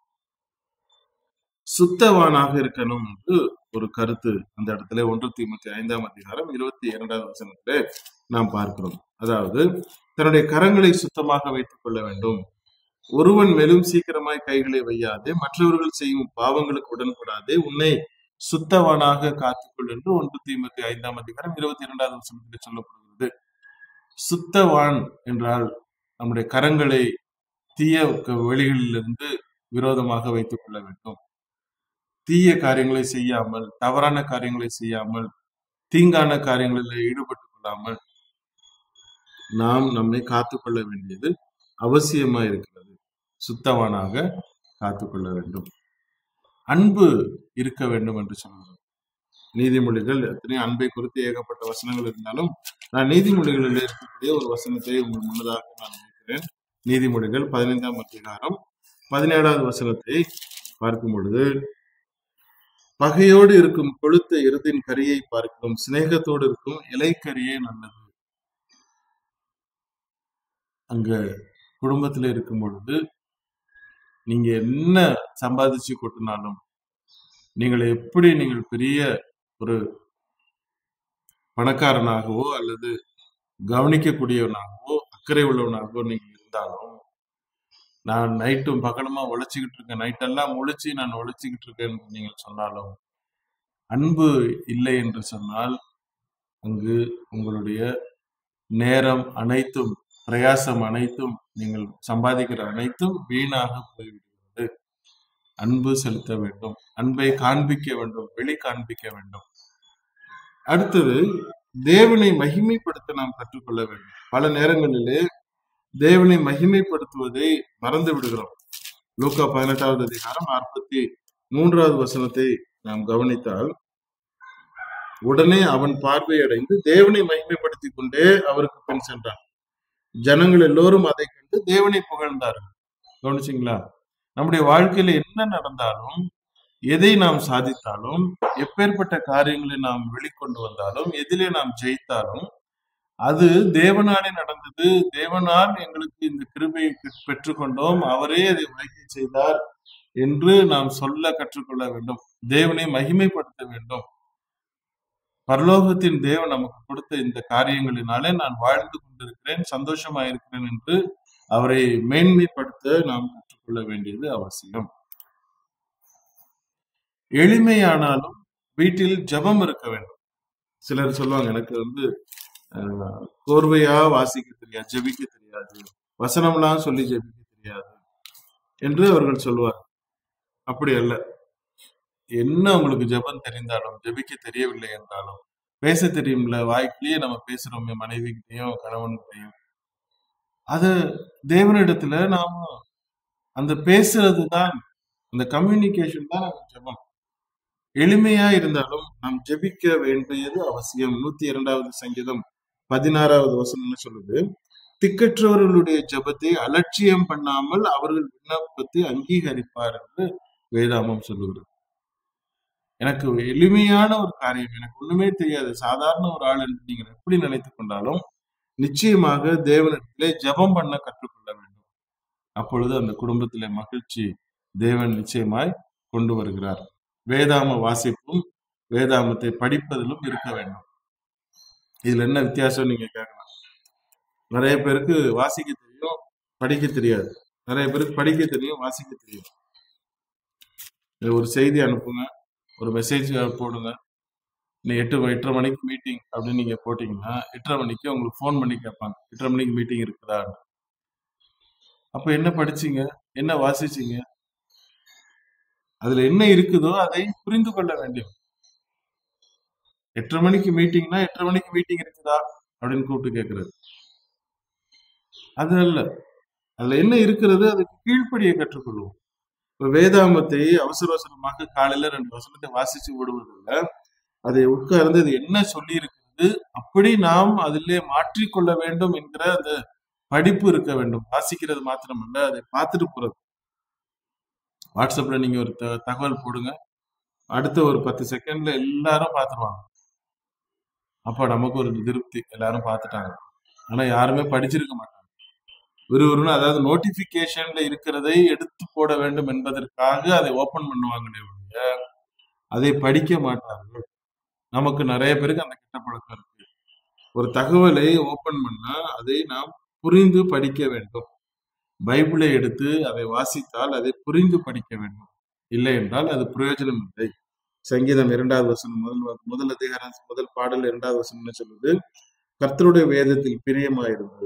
சுத்தவானாக இருக்கணும் என்று ஒரு கருத்து அந்த இடத்துல ஒன்று தீமுத்தி ஐந்தாம் அதிகாரம் இருபத்தி இரண்டாவது வசனத்திலே நாம் பார்க்கிறோம் அதாவது தன்னுடைய கரங்களை சுத்தமாக வைத்துக் கொள்ள வேண்டும் ஒருவன் மேலும் சீக்கிரமாய் கைகளை வையாதே மற்றவர்கள் செய்யும் பாவங்களுக்கு உடன்படாதே உன்னை சுத்தவானாக காத்துக்கொள் என்று ஒன்று தீமுத்தி ஐந்தாம் அதிகாரம் இருபத்தி இரண்டாவது வசனத்திலே சொல்லப்படுகிறது சுத்தவான் என்றால் நம்முடைய கரங்களை தீய வெளிகளிலிருந்து விரோதமாக வைத்துக் கொள்ள வேண்டும் தீய காரியங்களை செய்யாமல் தவறான காரியங்களை செய்யாமல் தீங்கான காரியங்களில் ஈடுபட்டுக் கொள்ளாமல் நாம் நம்மை காத்துக்கொள்ள வேண்டியது அவசியமா இருக்கிறது சுத்தவானாக காத்துக்கொள்ள வேண்டும் அன்பு இருக்க வேண்டும் என்று சொல்கிறோம் நீதிமொழிகள் எத்தனையோ அன்பை குறித்து ஏகப்பட்ட வசனங்கள் இருந்தாலும் நான் நீதிமொழிகளில் இருக்கக்கூடிய ஒரு வசனத்தை உங்கள் முன்னதாக நான் வைக்கிறேன் நீதிமொழிகள் பதினைந்தாம் அதிகாரம் பதினேழாவது வசனத்தை பார்க்கும் பொழுது பகையோடு இருக்கும் கொழுத்த எருதின் கரியை பார்க்கிறோம் சிநேகத்தோடு இருக்கும் இலைக்கரியே நல்லது அங்க குடும்பத்துல இருக்கும் பொழுது நீங்க என்ன சம்பாதிச்சு கொட்டினாலும் நீங்கள் எப்படி நீங்கள் பெரிய ஒரு பணக்காரனாகவோ அல்லது கவனிக்கக்கூடியவனாகவோ அக்கறை உள்ளவனாகவோ நீங்க இருந்தாலும் நான் நைட்டும் பகலுமா உழைச்சிக்கிட்டு இருக்கேன் நைட்டெல்லாம் முழிச்சு நான் உழைச்சிக்கிட்டு இருக்கேன் என்று நீங்கள் சொன்னாலும் அன்பு இல்லை என்று சொன்னால் அங்கு உங்களுடைய நேரம் அனைத்தும் பிரயாசம் அனைத்தும் நீங்கள் சம்பாதிக்கிற அனைத்தும் வீணாக போய்விடுகிறது அன்பு செலுத்த வேண்டும் அன்பை காண்பிக்க வேண்டும் வெளி காண்பிக்க வேண்டும் அடுத்தது தேவனை மகிமைப்படுத்த நாம் கற்றுக்கொள்ள வேண்டும் பல நேரங்களிலே தேவனை மகிமைப்படுத்துவதை மறந்து விடுகிறோம் லூக்கா பதினெட்டாவது அதிகாரம் நாற்பத்தி மூன்றாவது வசனத்தை நாம் கவனித்தால் உடனே அவன் பார்வையடைந்து தேவனை மகிமைப்படுத்திக் கொண்டே அவருக்கு பின் சென்றான் ஜனங்கள் எல்லோரும் அதை கண்டு தேவனை புகழ்ந்தார்கள் கவனிச்சிங்களா நம்முடைய வாழ்க்கையில என்ன நடந்தாலும் எதை நாம் சாதித்தாலும் எப்பேற்பட்ட காரியங்களை நாம் வெளிக்கொண்டு வந்தாலும் எதிலே நாம் ஜெயித்தாலும் அது தேவனாலே நடந்தது தேவனால் எங்களுக்கு இந்த கிருபையை பெற்- பெற்றுக்கொண்டோம் அவரே அதை வாய்க்கை செய்தார் என்று நாம் சொல்ல கற்றுக்கொள்ள வேண்டும் தேவனை மகிமைப்படுத்த வேண்டும் பரலோகத்தின் தேவன் நமக்கு கொடுத்த இந்த காரியங்களினாலே நான் வாழ்ந்து கொண்டிருக்கிறேன் சந்தோஷமா இருக்கிறேன் என்று அவரை மேன்மைப்படுத்த நாம் கற்றுக்கொள்ள வேண்டியது அவசியம் எளிமையானாலும் வீட்டில் ஜெபம் இருக்க வேண்டும் சிலர் சொல்லுவாங்க எனக்கு வந்து அஹ், கோர்வையா வாசிக்க தெரியாது ஜெபிக்க தெரியாது வசனம்லாம் சொல்லி ஜெபிக்க தெரியாது என்று அவர்கள் சொல்லுவார் அப்படி அல்ல என்ன உங்களுக்கு ஜெபம் தெரிந்தாலும் ஜெபிக்க தெரியவில்லை என்றாலும் பேச தெரியும்ல வாய்க்கிலேயே நம்ம பேசுறோமே மனைவிகிட்டையும் கணவன்கிட்டையும் அது தேவனிடத்துல நாம அந்த பேசுறது தான் அந்த கம்யூனிகேஷன் தான் நம்ம ஜெபம் எளிமையா இருந்தாலும் நாம் ஜெபிக்க வேண்டியது அவசியம் நூத்தி இரண்டாவது சங்கீதம் பதினாறாவது வசனம்னு சொல்லுது திக்கற்றவர்களுடைய ஜெபத்தை அலட்சியம் பண்ணாமல் அவர்கள் விண்ணப்பத்தை அங்கீகரிப்பார் என்று வேதாமம் சொல்லுகிறது எனக்கு எளிமையான ஒரு காரியம் எனக்கு ஒண்ணுமே தெரியாது சாதாரண ஒரு ஆள் என்று நீங்கள் எப்படி நினைத்துக் கொண்டாலும் நிச்சயமாக தேவனிடத்திலே ஜெபம் பண்ண கற்றுக்கொள்ள வேண்டும் அப்பொழுது அந்த குடும்பத்திலே மகிழ்ச்சி தேவன் நிச்சயமாய் கொண்டு வருகிறார் வேதாம வாசிப்பும் வேதாமத்தை படிப்பதிலும் இருக்க வேண்டும் இதுல என்ன வித்தியாசம் நீங்க கேட்கலாம் நிறைய பேருக்கு வாசிக்க தெரியும் படிக்க தெரியாது நிறைய பேருக்கு படிக்க தெரியும் வாசிக்க தெரியும் இல்ல ஒரு செய்தி அனுப்புங்க ஒரு மெசேஜ் போடுங்க இன்னும் எட்டு எட்டரை மணிக்கு மீட்டிங் அப்படின்னு நீங்க போட்டீங்கன்னா எட்டரை மணிக்கு உங்களுக்கு ஃபோன் பண்ணி கேட்பாங்க எட்டரை மணிக்கு மீட்டிங் இருக்குதா அப்ப என்ன படிச்சீங்க என்ன வாசிச்சீங்க அதுல என்ன இருக்குதோ அதை புரிந்து கொள்ள வேண்டும் எட்டரை மணிக்கு மீட்டிங்னா எட்டரை மணிக்கு மீட்டிங் இருக்குதா அப்படின்னு கூப்பிட்டு கேட்கறது அது அல்ல அதுல என்ன இருக்கிறது அதுக்கு கீழ்ப்படியை கற்றுக்கொள்வோம் இப்ப வேதாமத்தை அவசர அவசரமாக காலையில ரெண்டு வசனத்தை வாசிச்சு விடுவதில்ல அதை உட்கார்ந்து அது என்ன சொல்லி இருக்கிறது அப்படி நாம் அதிலே மாற்றிக்கொள்ள வேண்டும் என்கிற அந்த படிப்பு இருக்க வேண்டும் வாசிக்கிறது மாத்திரமல்ல அதை பார்த்துட்டு போறது வாட்ஸ்அப்ல நீங்க ஒரு த- தகவல் போடுங்க அடுத்த ஒரு பத்து செகண்ட்ல எல்லாரும் பார்த்துருவாங்க அப்ப நமக்கு ஒரு திருப்தி எல்லாரும் பார்த்துட்டாங்க ஆனா யாருமே படிச்சிருக்க மாட்டாங்க விறுவிறுன்னு அதாவது நோட்டிபிகேஷன்ல இருக்கிறதை எடுத்து போட வேண்டும் என்பதற்காக அதை ஓபன் பண்ணுவாங்களே ஒழிய அதை படிக்க மாட்டார்கள் நமக்கு நிறைய பேருக்கு அந்த கெட்ட பழக்கம் இருக்கு ஒரு தகவலை ஓபன் பண்ணா அதை நாம் புரிந்து படிக்க வேண்டும் பைபிளை எடுத்து அதை வாசித்தால் அதை புரிந்து படிக்க வேண்டும் இல்லை என்றால் அது பிரயோஜனம் இல்லை சங்கீதம் இரண்டாவது வசனம் முதல் வ- முதல் அதிகாரம் முதல் பாடல் இரண்டாவது வசனம் என்ன சொல்லுது கர்த்தருடைய வேதத்தில் பிரியமாயிருந்து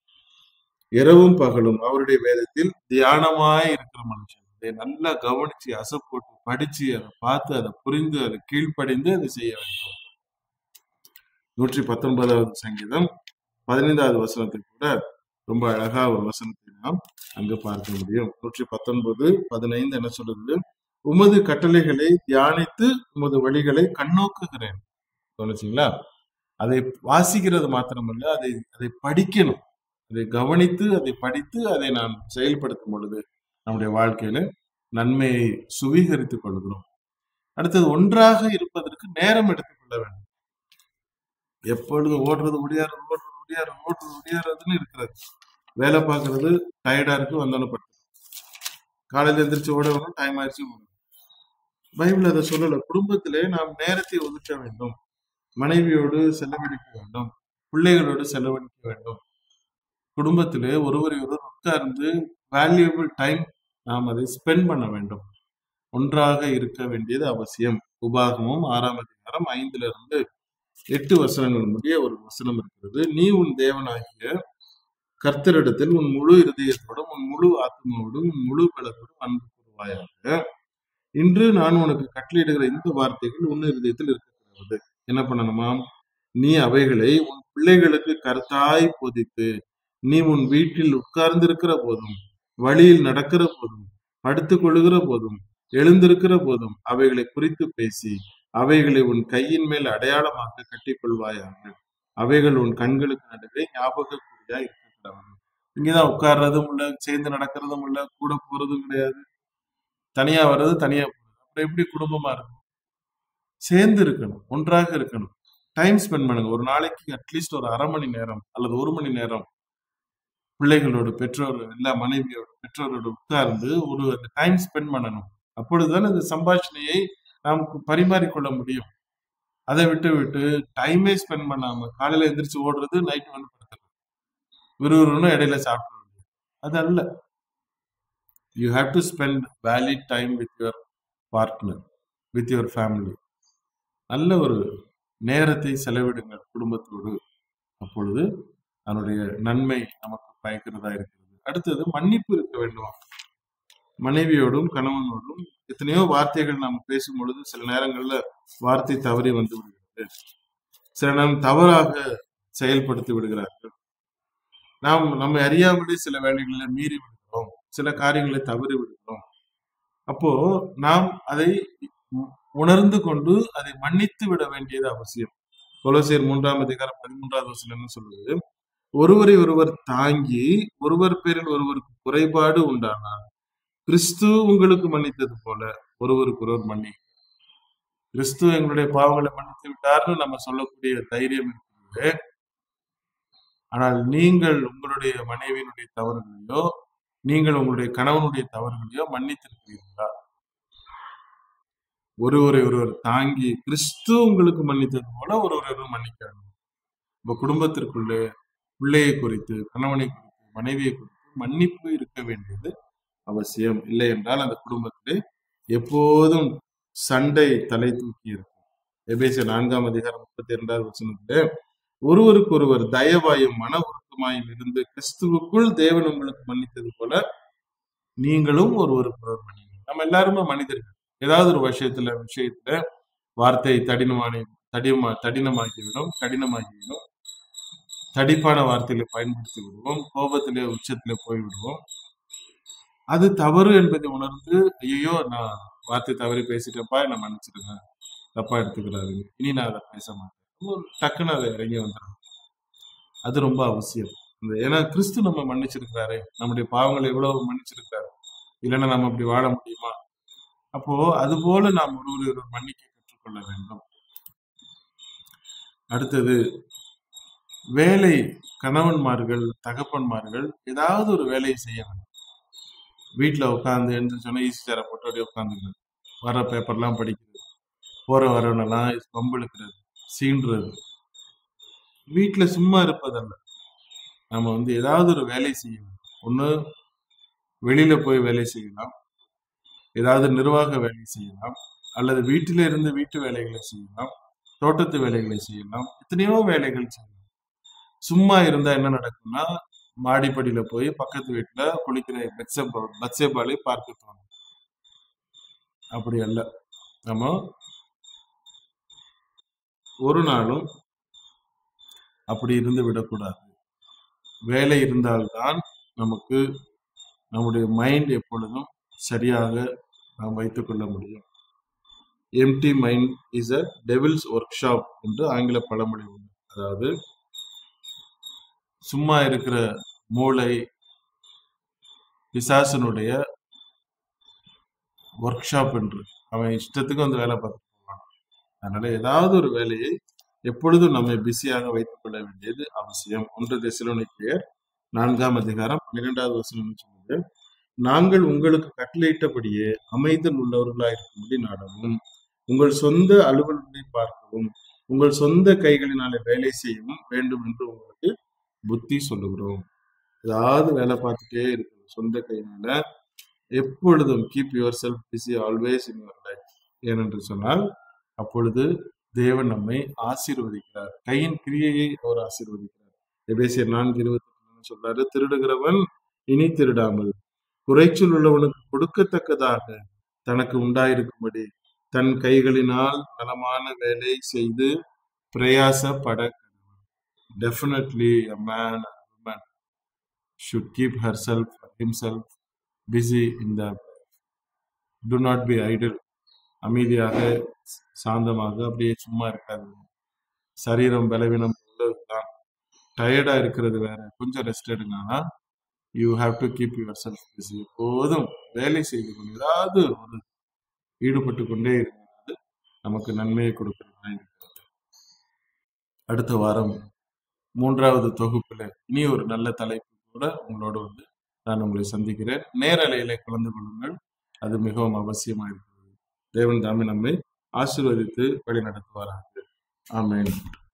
இரவும் பகலும் அவருடைய வேதத்தில் தியானமாய் இருக்கிற மனுஷன் இதை நல்லா கவனிச்சு அசை போட்டு படிச்சு அதை பார்த்து அதை புரிந்து அதை கீழ்ப்படிந்து அதை செய்ய வேண்டும் நூற்றி பத்தொன்பதாவது சங்கீதம் பதினைந்தாவது வசனத்தை கூட ரொம்ப அழகா ஒரு வசனத்தை நாம் அங்க பார்க்க முடியும் நூற்றி பத்தொன்பது பதினைந்து என்ன சொல்லுது உமது கட்டளைகளை தியானித்து உமது வழிகளை கண்ணோக்குகிறேன் கவனிச்சிங்களா அதை வாசிக்கிறது மாத்திரமல்ல அதை அதை படிக்கணும் அதை கவனித்து அதை படித்து அதை நாம் செயல்படுத்தும் பொழுது நம்முடைய வாழ்க்கையில நன்மையை சுவீகரித்துக் கொள்கிறோம் அடுத்தது ஒன்றாக இருப்பதற்கு நேரம் எடுத்துக்கொள்ள வேண்டும் எப்பொழுதும் ஓடுறது ஒடியாறது ஓடுறது ஒடியாறது ஓடுறது ஒடியாறதுன்னு இருக்கிறது வேலை பார்க்கறது டயர்டா இருக்கு வந்தோன்னு படுத்து காலையில எந்திரிச்சு ஓட வரும் டைம் ஆயிடுச்சு ஓடணும். பைபிள் அதை சொல்லல குடும்பத்திலே நாம் நேரத்தை ஒதுக்க வேண்டும் மனைவியோடு செலவழிக்க வேண்டும் பிள்ளைகளோடு செலவழிக்க வேண்டும் குடும்பத்திலே ஒருவரை ஒருவர் உட்கார்ந்து வேல்யூபிள் டைம் நாம் அதை ஸ்பெண்ட் பண்ண வேண்டும் ஒன்றாக இருக்க வேண்டியது அவசியம் உபாகமும் ஆறாம் அதிகாரம் ஐந்துல இருந்து எட்டு வசனங்கள் முடிய ஒரு வசனம் இருக்கிறது நீ உன் தேவனாகிய கர்த்தரிடத்தில் உன் முழு இருதயத்தோடும் உன் முழு ஆத்மாவோடும் உன் முழு பலத்தோடும் அன்பு கூறுவாயாக இன்று நான் உனக்கு கட்டளையிடுகிற இந்த வார்த்தைகள் உன் இருதயத்தில் இருக்கிறது என்ன பண்ணணுமாம் நீ அவைகளை உன் பிள்ளைகளுக்கு கருத்தாய் போதித்து நீ உன் வீட்டில் உட்கார்ந்திருக்கிற போதும் வழியில் நடக்கிற போதும் படுத்துக் கொள்ளுகிற போதும் எழுந்திருக்கிற போதும் அவைகளை குறித்து பேசி அவைகளை உன் கையின் மேல் அடையாளமாக கட்டிக்கொள்வாயாக அவைகள் உன் கண்களுக்கு நடுவே ஞாபக குறியா இருக்கிறவன் இங்கதான் உட்கார்றதும் இல்ல சேர்ந்து நடக்கிறதும் இல்ல கூட போறதும் கிடையாது தனியா வர்றது தனியா போறது அப்புறம் எப்படி குடும்பமா இருக்கும் சேர்ந்து இருக்கணும் ஒன்றாக இருக்கணும் டைம் ஸ்பெண்ட் பண்ணுங்க ஒரு நாளைக்கு அட்லீஸ்ட் ஒரு அரை மணி நேரம் அல்லது ஒரு மணி நேரம் பிள்ளைகளோடு பெற்றோர் எல்லா மனைவியோட பெற்றோரோடு உட்கார்ந்து ஒரு அந்த டைம் ஸ்பெண்ட் பண்ணணும் அப்பொழுதுதான் அந்த சம்பாஷணையை நாம் பரிமாறிக்கொள்ள முடியும் அதை விட்டு விட்டு டைமே ஸ்பெண்ட் பண்ணாம காலையில எந்திரிச்சு ஓடுறது நைட் வந்து படுக்கிறது விறுவிறுன்னு இடையில சாப்பிடுறது அது அல்ல you have to spend valid time with your partner with your family நல்ல ஒரு நேரத்தை செலவிடுங்கள் குடும்பத்தோடு அப்பொழுது அதனுடைய நன்மை நமக்கு பயக்கிறதா இருக்கிறது அடுத்தது மன்னிப்பு இருக்க வேண்டும் மனைவியோடும் கணவனோடும் எத்தனையோ வார்த்தைகள் நாம் பேசும் பொழுது சில நேரங்கள்ல வார்த்தை தவறி வந்து விடுகிறது சில நேரம் தவறாக செயல்படுத்தி விடுகிறார்கள் நாம் நம்மை அறியாமலே சில வேலைகளை மீறி விடுகிறோம் சில காரியங்களை தவறி விடுகிறோம் அப்போ நாம் அதை உ- உணர்ந்து கொண்டு அதை மன்னித்து விட வேண்டியது அவசியம் கொலோசியர் மூன்றாம் அதிகாரம் பதிமூன்றாவது வசனம் என்ன சொல்லுது ஒருவரை ஒருவர் தாங்கி ஒருவர் பேரில் ஒருவருக்கு குறைபாடு உண்டானால் கிறிஸ்து உங்களுக்கு மன்னித்தது போல ஒருவருக்கு ஒருவர் மன்னி கிறிஸ்து எங்களுடைய பாவங்களை மன்னித்து விட்டார்னு நம்ம சொல்லக்கூடிய தைரியம் இருக்கிறது ஆனால் நீங்கள் உங்களுடைய மனைவியினுடைய தவறுகளையோ நீங்கள் உங்களுடைய கணவனுடைய தவறுகளையோ மன்னித்திருக்கிறீர்களா ஒருவரை ஒருவர் தாங்கி கிறிஸ்து உங்களுக்கு மன்னித்தது போல ஒருவரை ஒருவர் மன்னிக்க வேண்டும் உங்க குடும்பத்திற்குள்ளே பிள்ளையை குறித்து கணவனை குறித்து மனைவியை குறித்து மன்னிப்பு இருக்க வேண்டியது அவசியம் இல்லை என்றால் அந்த குடும்பத்திலே எப்போதும் சண்டை தலை தூக்கி இருக்கும் எபேசிய நான்காம் அதிகாரம் முப்பத்தி இரண்டாவது வசனத்துல ஒருவருக்கு ஒருவர் தயவாயும் மன உருக்கமாயும் இருந்து கிறிஸ்துவுக்குள் தேவன் உங்களுக்கு மன்னித்தது போல நீங்களும் ஒருவருக்கு ஒருவர் மன்னிங்க நம்ம எல்லாருமே மனிதர்கள் ஏதாவது ஒரு விஷயத்துல விஷயத்துல வார்த்தை தடினமான தடிமா தடினமாகிவிடும் கடினமாகிவிடும் தடிப்பான வார்த்தைகளை பயன்படுத்தி விடுவோம் கோபத்திலே உச்சத்திலே போய் விடுவோம் அது தவறு என்பதை உணர்ந்து ஐயோ நான் வார்த்தை தவறி பேசிட்டப்பா என்ன மன்னிச்சிடுங்க தப்பா எடுத்துக்கிறாரு இனி நான் அதை பேச மாட்டேன் ஒரு டக்குன்னு அதை இறங்கி வந்துடும் அது ரொம்ப அவசியம் இந்த ஏன்னா கிறிஸ்து நம்ம மன்னிச்சிருக்கிறாரு நம்முடைய பாவங்களை எவ்வளவு மன்னிச்சிருக்கிறாரு இல்லைன்னா நம்ம அப்படி வாழ முடியுமா அப்போ அது போல நாம் ஒருவர் ஒருவர் மன்னிக்க கற்றுக்கொள்ள வேண்டும் அடுத்தது வேலை கணவன்மார்கள் தகப்பன்மார்கள் ஏதாவது ஒரு வேலையை செய்ய வேண்டும் வீட்டுல உட்காந்து என்று சொன்னா ஈஸி சேரை போட்டு அப்படியே உட்காந்துக்கிறது வர பேப்பர்லாம் படிக்கிறது போற வரவனெல்லாம் பம்பெழுக்கிறது சீண்டுறது வீட்டுல சும்மா இருப்பதல்ல நம்ம வந்து ஏதாவது ஒரு வேலை செய்யணும் ஒண்ணு வெளியில போய் வேலை செய்யலாம் ஏதாவது நிர்வாக வேலை செய்யலாம் அல்லது வீட்டில இருந்து வீட்டு வேலைகளை செய்யலாம் தோட்டத்து வேலைகளை செய்யலாம் எத்தனையோ வேலைகள் செய்யலாம் சும்மா இருந்தா என்ன நடக்கும்னா மாடிப்படியில போய் பக்கத்து வீட்டுல குளிக்கிற பெட்சேபா பட்சேபாலை பார்க்க தோணும் அப்படி அல்ல நம்ம ஒரு நாளும் அப்படி இருந்து விடக்கூடாது வேலை இருந்தால்தான் நமக்கு நம்முடைய மைண்ட் எப்பொழுதும் சரியாக நாம் வைத்துக் கொள்ள முடியும் empty mind is a devil's workshop என்று ஆங்கில பழமொழி உண்டு அதாவது சும்மா இருக்கிற மூளை பிசாசனுடைய ஒர்க் ஷாப் என்று அவன் இஷ்டத்துக்கு வந்து வேலை பார்த்துட்டு போவான் அதனால ஏதாவது ஒரு வேலையை எப்பொழுதும் நம்மை பிஸியாக வைத்துக் கொள்ள வேண்டியது அவசியம் ஒன்று தெசலோனிக்கேயர் நான்காம் அதிகாரம் பன்னிரெண்டாவது வசனம் சொல்லுது நாங்கள் உங்களுக்கு கட்டளையிட்டபடியே அமைதல் உள்ளவர்களாய் இருக்கும்படி நாடவும் உங்கள் சொந்த அலுவல்களை பார்க்கவும் உங்கள் சொந்த கைகளினாலே வேலை செய்யவும் வேண்டும் என்று உங்களுக்கு புத்தி சொல்லுகிறோம் ஏதாவது வேலை பார்த்துட்டே இருக்கணும் சொந்த கையினால எப்பொழுதும் keep yourself busy always in your life ஏனென்று சொன்னால் அப்பொழுது தேவன் நம்மை ஆசீர்வதிக்கிறார் கையின் கிரியையை அவர் ஆசீர்வதிக்கிறார் எபேசியர் நான்கு இருபத்தி சொல்றாரு திருடுகிறவன் இனி திருடாமல் குறைச்சல் உள்ளவனுக்கு கொடுக்கத்தக்கதாக தனக்கு உண்டாயிருக்கும்படி தன் கைகளினால் நலமான வேலை செய்து பிரயாசப்பட definitely a man or woman should keep herself or himself busy in the do not be idle அமைதியாக சாந்தமாக அப்படியே சும்மா இருக்காது சரீரம் பலவீனம் உள்ளதுதான் டயர்டா இருக்கிறது வேற கொஞ்சம் ரெஸ்ட் எடுங்கன்னா you have to keep yourself busy எப்போதும் வேலை செய்து கொண்டு ஏதாவது ஒரு ஈடுபட்டு கொண்டே இருக்கிறது நமக்கு நன்மையை கொடுக்கிறதா இருக்கிறது அடுத்த வாரம் மூன்றாவது தொகுப்புல இனி ஒரு நல்ல தலைப்பு கூட உங்களோட வந்து நான் உங்களை சந்திக்கிறேன் நேரலையில கலந்து கொள்ளுங்கள் அது மிகவும் அவசியமா இருக்கிறது தேவன் தாமே நம்மை ஆசீர்வதித்து வழி நடத்துவாராக ஆமென்